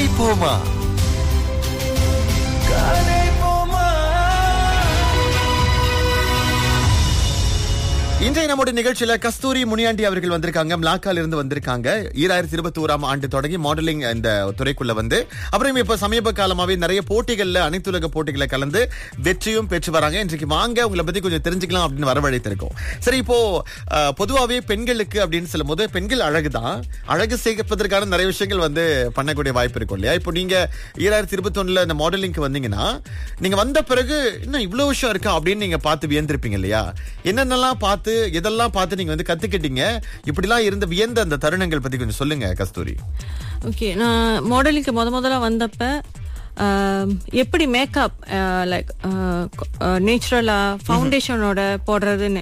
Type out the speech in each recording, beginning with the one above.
கதைப்போமா இன்றைய நம்முடைய நிகழ்ச்சியில கஸ்தூரி முனியாண்டி அவர்கள் வந்திருக்காங்க மிளாக்கால இருந்து வந்திருக்காங்க ஈராயிரத்தி இருபத்தி ஓராம் ஆண்டு தொடங்கி மாடலிங் இந்த துறைக்குள்ள வந்து அப்புறம் இப்ப சமீப காலமாவே நிறைய போட்டிகள்ல அனைத்துலக போட்டிகளை கலந்து வெற்றியும் பெற்று வராங்க இன்றைக்கு வாங்க உங்களை பத்தி கொஞ்சம் தெரிஞ்சுக்கலாம் அப்படின்னு வரவழைத்திருக்கோம் சரி இப்போ அஹ், பொதுவாவே பெண்களுக்கு அப்படின்னு சொல்லும் போது பெண்கள் அழகுதான் அழகு சேர்ப்பதற்கான நிறைய விஷயங்கள் வந்து பண்ணக்கூடிய வாய்ப்பு இருக்கும் இல்லையா இப்போ நீங்க ஈராயிரத்தி இருபத்தி ஒண்ணுல இந்த மாடலிங்க்கு வந்தீங்கன்னா நீங்க வந்த பிறகு இன்னும் இவ்வளவு விஷயம் இருக்கா அப்படின்னு நீங்க பார்த்து வியந்திருப்பீங்க இல்லையா என்னென்னலாம் பார்த்து எதெல்லாம் பார்த்து நீங்க வந்து கத்துக்கிட்டீங்க இப்படிலாம் இருந்த வியந்த அந்த தருணங்கள் பத்தி கொஞ்சம் சொல்லுங்க கஸ்தூரி ஓகே நான் மாடலிங்க்கு முத முதல்ல வந்தப்ப ஆம், எப்படி மேக்கப் லைக் நேச்சுரலா ஃபவுண்டேஷனோட போடுறதுன்னு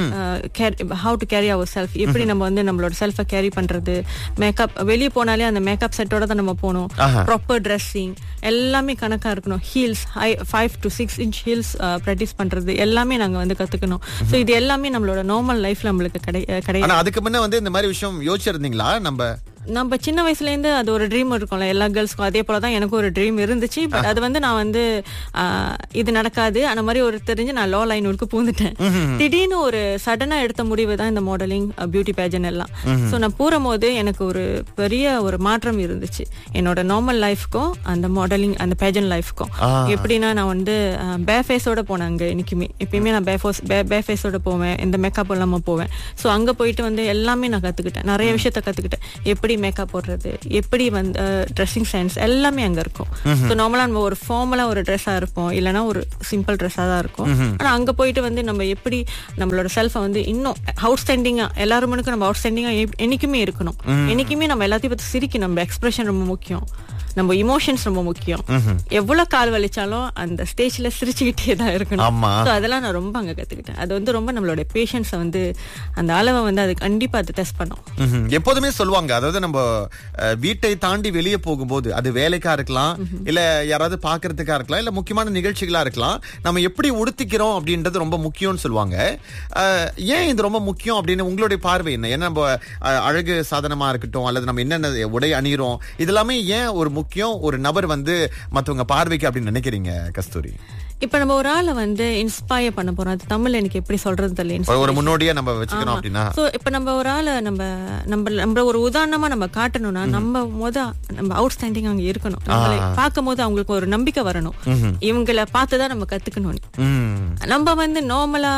like how to carry our self எப்படி நம்ம வந்து நம்மளோட செல்ஃபை கேரி பண்றது மேக்கப் வெளியே போனாலே அந்த மேக்கப் செட்டோட தான் நம்ம போகணும் ஆஹா. ப்ராப்பர் ட்ரெஸ்ஸிங் எல்லாமே கணக்கா இருக்கணும் heels high five to six inch heels practice பண்றது எல்லாமே நாங்க வந்து கத்துக்கணும் ஸோ இது எல்லாமே நம்மளோட நார்மல் லைஃப்ல நம்மளுக்கு கிடை கிடையாது ஆனா அதுக்கு முன்ன வந்து இந்த மாதிரி விஷயம் யோசிச்சிருந்தீங்களா நம்ம நம்ம சின்ன வயசுல இருந்து அது ஒரு ட்ரீம் இருக்கும்ல எல்லா கேர்ள்ஸ்க்கும் அதே போல தான் எனக்கும் ஒரு ட்ரீம் இருந்துச்சு பட் அது வந்து நான் வந்து ஆஹ், இது நடக்காது அந்த மாதிரி ஒரு தெரிஞ்சு நான் லோ லைன் ஒர்க்கு பூந்துட்டேன் திடீர்னு ஒரு சடனா எடுத்த முடிவு தான் இந்த மாடலிங் பியூட்டி பேஜன் எல்லாம் ஸோ நான் போது எனக்கு ஒரு பெரிய ஒரு மாற்றம் இருந்துச்சு என்னோட நார்மல் லைஃப்க்கும் அந்த மாடலிங் அந்த பேஜன் லைஃப்க்கும் எப்படின்னா நான் வந்து பே ஃபேஸோட போனேன் அங்க என்னைக்குமே எப்பயுமே நான் பே ஃபோஸ் பே ஃபேஸோட போவேன் இந்த மேக்கப் இல்லாம போவேன் ஸோ அங்க போயிட்டு வந்து எல்லாமே நான் கத்துக்கிட்டேன் நிறைய விஷயத்த கத்துக்கிட்டேன் எப்படி மேக்கப் போடுறது எப்படி வந்து ட்ரெஸ்ஸிங் சென்ஸ் எல்லாமே அங்க இருக்கும் ஸோ நார்மலா நம்ம ஒரு ஃபார்மலா ஒரு ட்ரெஸ்ஸா இருப்போம் இல்லைன்னா ஒரு சிம்பிள் ட்ரெஸ்ஸா தான் இருக்கும் ஆனா அங்க போயிட்டு வந்து நம்ம எப்படி நம்மளோட செல்ஃபை வந்து இன்னும் அவுட் ஸ்டாண்டிங்கா எல்லாரும் மனுக்கும் நம்ம அவுட் ஸ்டாண்டிங்கா என்னைக்குமே இருக்கணும் என்னைக்குமே நம்ம எல்லாத்தையும் பத்தி சிரிக்கணும் நம்ம எக்ஸ்பிரஷன் ரொம்ப முக்கியம் நம்ம இமோஷன்ஸ் ரொம்ப முக்கியம் எவ்வளவு கால் வலிச்சாலும் அந்த ஸ்டேஜ்ல சிரிச்சுக்கிட்டே தான் இருக்கணும் ஆமா. So அதெல்லாம் நான் ரொம்ப அங்க கத்துக்கிட்டேன் அது வந்து ரொம்ப நம்மளோட பேஷன்ஸை வந்து அந்த அளவை வந்து அது கண்டிப்பா அது டெஸ்ட் பண்ணும் ம்ஹும். எப்போதுமே சொல்லுவாங்க அதாவது நம்ம அஹ், வீட்டை தாண்டி வெளியே போகும்போது அது வேலைக்கா இருக்கலாம் இல்ல யாராவது பாக்குறதுக்கா இருக்கலாம் இல்ல முக்கியமான நிகழ்ச்சிகளா இருக்கலாம் நம்ம எப்படி உடுத்திக்கிறோம் அப்படின்றது ரொம்ப முக்கியம்னு சொல்லுவாங்க அஹ், ஏன் இது ரொம்ப முக்கியம் அப்படின்னு உங்களுடைய பார்வை என்ன ஏன்னா நம்ம அஹ், அழகு சாதனமா இருக்கட்டும் அல்லது நம்ம என்னென்ன உடை அணிகிறோம் இதெல்லாமே ஏன் ஒரு முக்கியம் ஒரு நபர் வந்து மத்தவங்க பார்வைக்கு அப்படின்னு நினைக்கிறீங்க கஸ்தூரி இப்ப நம்ம ஒரு ஆளை வந்து இன்ஸ்பயர் பண்ண போறோம் அது தமிழ்ல எனக்கு எப்படி சொல்றது தெரியல ஒரு- ஒரு முன்னோடியா நம்ம வச்சுக்கணும் அப்படின்னா சோ இப்ப நம்ம ஒரு ஆளை நம்ம நம்ம நம்ம ஒரு உதாரணமா நம்ம காட்டணும்னா நம்ம முத நம்ம அவுட் ஸ்டாண்டிங் அங்க இருக்கணும் நம்மளை பார்க்கும் போது அவங்களுக்கு ஒரு நம்பிக்கை வரணும் இவங்கள பார்த்துதான் நம்ம கத்துக்கணும் ம் நம்ம வந்து நார்மலா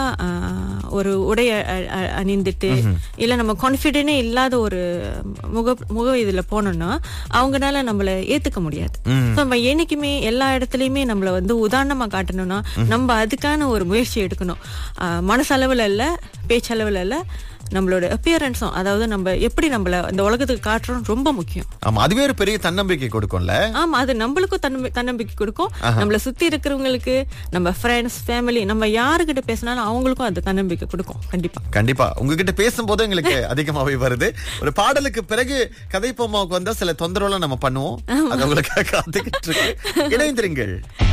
ஒரு உடைய அ- அ- அணிந்துட்டு இல்ல நம்ம கான்பிடென்டே இல்லாத ஒரு முக முக இதுல போனோம்னா அவங்கனால நம்மள ஏத்துக்க முடியாது So, நம்ம என்னைக்குமே எல்லா இடத்துலயுமே நம்மள வந்து உதாரணமா காட்டணும்னா நம்ம அதுக்கான ஒரு முயற்சி எடுக்கணும் ஆஹ் மனசளவுல இல்ல பேச்சளவுல இல்ல நம்மளோட அப்பியரன்ஸும் அதாவது நம்ம எப்படி நம்மள இந்த உலகத்துக்கு காட்டுறோம் ரொம்ப முக்கியம் ஆமா அதுவே ஒரு பெரிய தன்னம்பிக்கை கொடுக்கும்ல ஆமா அது நம்மளுக்கும் தன்னம்பி- தன்னம்பிக்கை கொடுக்கும் நம்மள சுத்தி இருக்கிறவங்களுக்கு நம்ம ஃப்ரெண்ட்ஸ் ஃபேமிலி நம்ம யாருக்கிட்ட பேசினாலும் அவங்களுக்கும் அது தன்னம்பிக்கை கொடுக்கும் கண்டிப்பா கண்டிப்பா உங்ககிட்ட பேசும்போது எங்களுக்கு அதிகமாவே வருது ஒரு பாடலுக்கு பிறகு கதை பொம்மாவுக்கு வந்தா சில தொந்தரவுலாம் நம்ம பண்ணுவோம் அது உங்களுக்கு காத்துக்கிட்டு இருக்கு இணைந்திருங்கள்